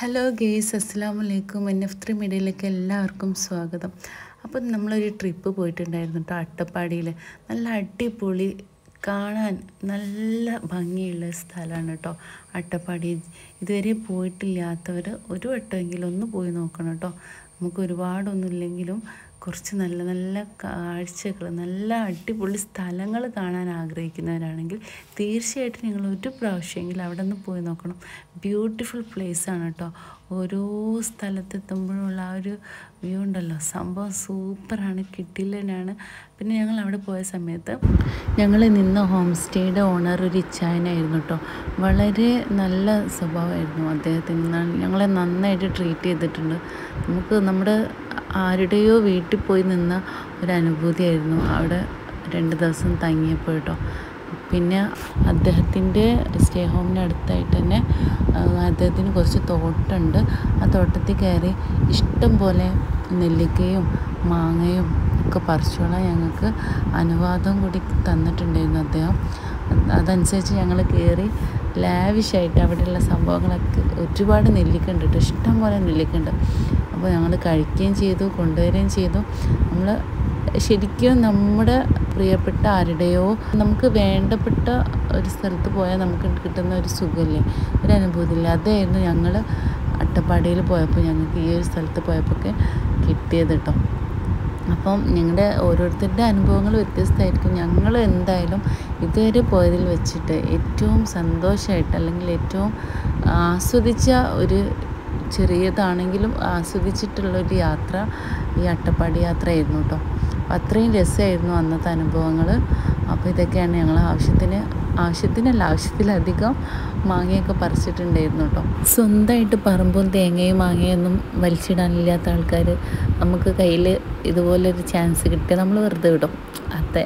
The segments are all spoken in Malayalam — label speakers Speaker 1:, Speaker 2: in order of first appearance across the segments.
Speaker 1: ഹലോ ഗേസ് അസ്സാം വലൈക്കും എൻ എഫ് ത്രീ മീഡിയയിലേക്ക് എല്ലാവർക്കും സ്വാഗതം അപ്പം നമ്മളൊരു ട്രിപ്പ് പോയിട്ടുണ്ടായിരുന്നു കേട്ടോ അട്ടപ്പാടിയിൽ നല്ല അടിപൊളി കാണാൻ നല്ല ഭംഗിയുള്ള സ്ഥലമാണ് കേട്ടോ അട്ടപ്പാടി ഇതുവരെ പോയിട്ടില്ലാത്തവർ ഒരു വട്ടമെങ്കിലും ഒന്ന് പോയി നോക്കണം കേട്ടോ നമുക്ക് ഒരുപാടൊന്നും ഇല്ലെങ്കിലും കുറച്ച് നല്ല നല്ല കാഴ്ചകൾ നല്ല അടിപൊളി സ്ഥലങ്ങൾ കാണാൻ ആഗ്രഹിക്കുന്നവരാണെങ്കിൽ തീർച്ചയായിട്ടും നിങ്ങൾ ഒരു പ്രാവശ്യമെങ്കിലും അവിടെ നിന്ന് പോയി നോക്കണം ബ്യൂട്ടിഫുൾ പ്ലേസ് ആണ് കേട്ടോ ഓരോ സ്ഥലത്തെത്തുമ്പോഴുള്ള ആ ഒരു വ്യൂ ഉണ്ടല്ലോ സംഭവം സൂപ്പറാണ് കിട്ടില്ലനാണ് പിന്നെ ഞങ്ങൾ അവിടെ പോയ സമയത്ത് ഞങ്ങൾ നിന്ന ഹോം സ്റ്റേയുടെ ഓണർ ഒരു ഇച്ചായനായിരുന്നു കേട്ടോ വളരെ നല്ല സ്വഭാവമായിരുന്നു അദ്ദേഹത്തിന് ഞങ്ങളെ നന്നായിട്ട് ട്രീറ്റ് ചെയ്തിട്ടുണ്ട് നമുക്ക് നമ്മുടെ ആരുടെയോ വീട്ടിൽ പോയി നിന്ന ഒരു അനുഭൂതിയായിരുന്നു അവിടെ രണ്ട് ദിവസം തങ്ങിയപ്പോൾ കേട്ടോ പിന്നെ അദ്ദേഹത്തിൻ്റെ സ്റ്റേ ഹോമിന് അടുത്തായിട്ട് തന്നെ അദ്ദേഹത്തിന് കുറച്ച് തോട്ടമുണ്ട് ആ തോട്ടത്തിൽ കയറി ഇഷ്ടം പോലെ നെല്ലിക്കയും മാങ്ങയും ഒക്കെ പറിച്ചോളാൻ ഞങ്ങൾക്ക് അനുവാദം കൂടി തന്നിട്ടുണ്ടായിരുന്നു അദ്ദേഹം അതനുസരിച്ച് ഞങ്ങൾ കയറി ലാവിഷായിട്ട് അവിടെയുള്ള സംഭവങ്ങളൊക്കെ ഒരുപാട് നെല്ലിക്കുണ്ട് കേട്ടോ ഇഷ്ടം പോലെ നെല്ലിക്കുണ്ട് അപ്പോൾ ഞങ്ങൾ കഴിക്കുകയും ചെയ്തു കൊണ്ടുവരികയും ചെയ്തു നമ്മൾ ശരിക്കും നമ്മുടെ പ്രിയപ്പെട്ട ആരുടെയോ നമുക്ക് വേണ്ടപ്പെട്ട ഒരു സ്ഥലത്ത് പോയാൽ നമുക്ക് കിട്ടുന്ന ഒരു സുഖമില്ലേ ഒരു അനുഭൂതിയില്ല അതായിരുന്നു ഞങ്ങൾ അട്ടപ്പാടിയിൽ പോയപ്പോൾ ഞങ്ങൾക്ക് ഈ ഒരു സ്ഥലത്ത് പോയപ്പോൾ ഒക്കെ കിട്ടിയത് കേട്ടോ അപ്പം ഞങ്ങളുടെ ഓരോരുത്തരുടെ അനുഭവങ്ങൾ വ്യത്യസ്തമായിരിക്കും ഞങ്ങൾ എന്തായാലും ഇതുവരെ പോയതിൽ വെച്ചിട്ട് ഏറ്റവും സന്തോഷമായിട്ട് അല്ലെങ്കിൽ ഏറ്റവും ആസ്വദിച്ച ഒരു ചെറിയതാണെങ്കിലും ആസ്വദിച്ചിട്ടുള്ളൊരു യാത്ര ഈ അട്ടപ്പാടി യാത്രയായിരുന്നു കേട്ടോ അപ്പോൾ അത്രയും രസമായിരുന്നു അന്നത്തെ അനുഭവങ്ങൾ അപ്പോൾ ഇതൊക്കെയാണ് ഞങ്ങൾ ആവശ്യത്തിന് ആവശ്യത്തിനല്ല ആവശ്യത്തിലധികം മാങ്ങയൊക്കെ പറിച്ചിട്ടുണ്ടായിരുന്നു കേട്ടോ സ്വന്തമായിട്ട് പറമ്പും തേങ്ങയും മാങ്ങയൊന്നും വലിച്ചിടാനില്ലാത്ത ആൾക്കാർ നമുക്ക് കയ്യിൽ ഇതുപോലൊരു ചാൻസ് കിട്ടിയാൽ നമ്മൾ വെറുതെ വിടും അതെ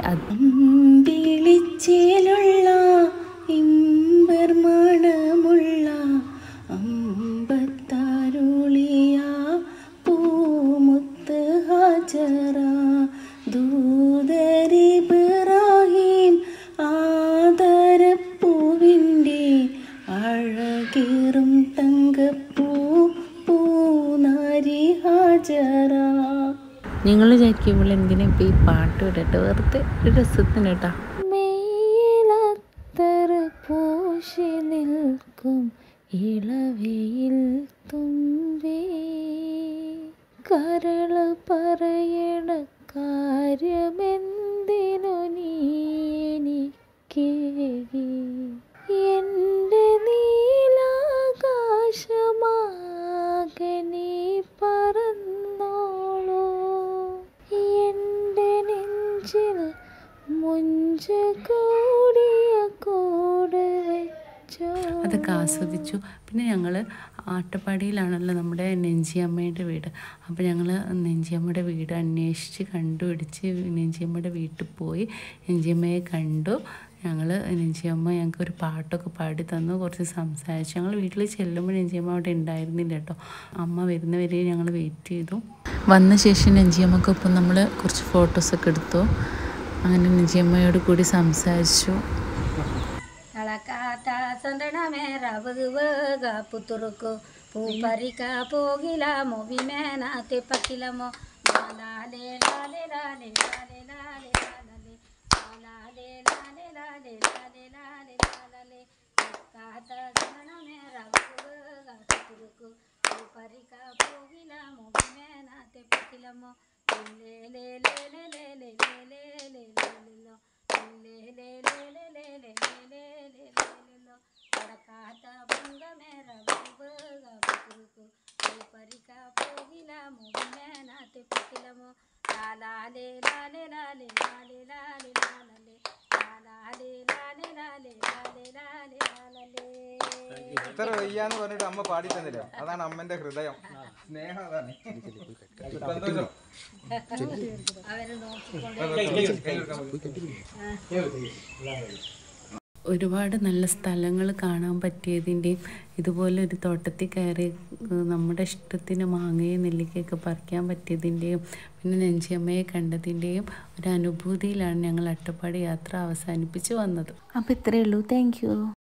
Speaker 2: അമ്പിളിച്ചേലുള്ള ഇമ്പർമണമുള്ള അമ്പത്താരുളിയ പൂമുത്ത് ഹാജറ ദൂതരിബ്രാഹിം ആദരപ്പൂവിൻ്റെ അഴകേറും തങ്കപ്പൂ പൂനാരി ഹാജറ
Speaker 1: നിങ്ങൾ വിചാരിക്കുമ്പോൾ എന്തിനാ ഇപ്പോൾ ഈ പാട്ട് വിടട്ടെ വെറുതെ ഒരു രസത്തിന് കേട്ടോ
Speaker 2: മെയ്യിലത്തറ പൂശി നിൽക്കും ഇളവയിൽ തുമ്പേ കരള് പറയണ കാര്യമെന്തിനു നീ എനിക്കേകി എൻ്റെ നീലാകാശമാകെ നീ പറന്നോളൂ എൻ്റെ നെഞ്ചിൽ മുഞ്ച് കൂടിയ കൂട് വെച്ചോ
Speaker 1: അതൊക്കെ ആസ്വദിച്ചു പിന്നെ ഞങ്ങൾ ആട്ടപ്പാടിയിലാണല്ലോ നമ്മുടെ നെഞ്ചിയമ്മയുടെ വീട് അപ്പോൾ ഞങ്ങൾ നെഞ്ചിയമ്മയുടെ വീട് അന്വേഷിച്ച് കണ്ടുപിടിച്ച് നെഞ്ചിയമ്മയുടെ വീട്ടിൽ പോയി നെഞ്ചിയമ്മയെ കണ്ടു ഞങ്ങൾ നെഞ്ചിയമ്മ ഞങ്ങൾക്ക് ഒരു പാട്ടൊക്കെ പാടി തന്നു കുറച്ച് സംസാരിച്ചു ഞങ്ങൾ വീട്ടിൽ ചെല്ലുമ്പോൾ നെഞ്ചിയമ്മ അവിടെ ഉണ്ടായിരുന്നില്ല കേട്ടോ അമ്മ വരുന്നവരെ ഞങ്ങൾ വെയിറ്റ് ചെയ്തു വന്ന ശേഷം നെഞ്ചിയമ്മക്കൊപ്പം നമ്മൾ കുറച്ച് ഫോട്ടോസൊക്കെ എടുത്തു അങ്ങനെ നെഞ്ചിയമ്മയോട് കൂടി സംസാരിച്ചു
Speaker 3: కళకాత సందడమే రవగా పుతురుకు పూపరిక పోగిలమో విమేన తిప్పకిలమో లాలే లాలే లాలే లాలే లాలే లాలే లాలే లాలే లాలే లాలే లాలే లాలే కాత సందడమే రవగా పుతురుకు పూపరిక పోగిలమో విమేన తిప్పకిలమో లే లే లే లే లే లే లే లే లే లే లే లే పడకాత భంగమేర బుబగా పుతురుకు పరిక పోగిల ముగిమేన తిప్పకిలము లాలే లాలే లాలే లాలే లాలే లాలే లాలే లాలే లాలే లాలే లాలే లాలే
Speaker 4: ഇത്ര വയ്യാന്ന് പറഞ്ഞിട്ട് അമ്മ പാടി തന്നില്ല അതാണ് അമ്മന്റെ ഹൃദയം സ്നേഹം അതാണ് സന്തോഷം
Speaker 3: അവരെ നോക്കിക്കൊണ്ട്
Speaker 1: ഒരുപാട് നല്ല സ്ഥലങ്ങൾ കാണാൻ പറ്റിയതിൻ്റെയും ഇതുപോലെ ഒരു തോട്ടത്തിൽ കയറി ഏഹ്, നമ്മുടെ ഇഷ്ടത്തിന് മാങ്ങയും നെല്ലിക്കയൊക്കെ പറിക്കാൻ പറ്റിയതിൻ്റെയും പിന്നെ നെഞ്ചിയമ്മയെ കണ്ടതിൻ്റെയും ഒരു അനുഭൂതിയിലാണ് ഞങ്ങൾ അട്ടപ്പാടി യാത്ര അവസാനിപ്പിച്ച് വന്നത്
Speaker 2: അപ്പോൾ ഇത്രയേ ഉള്ളൂ താങ്ക് യു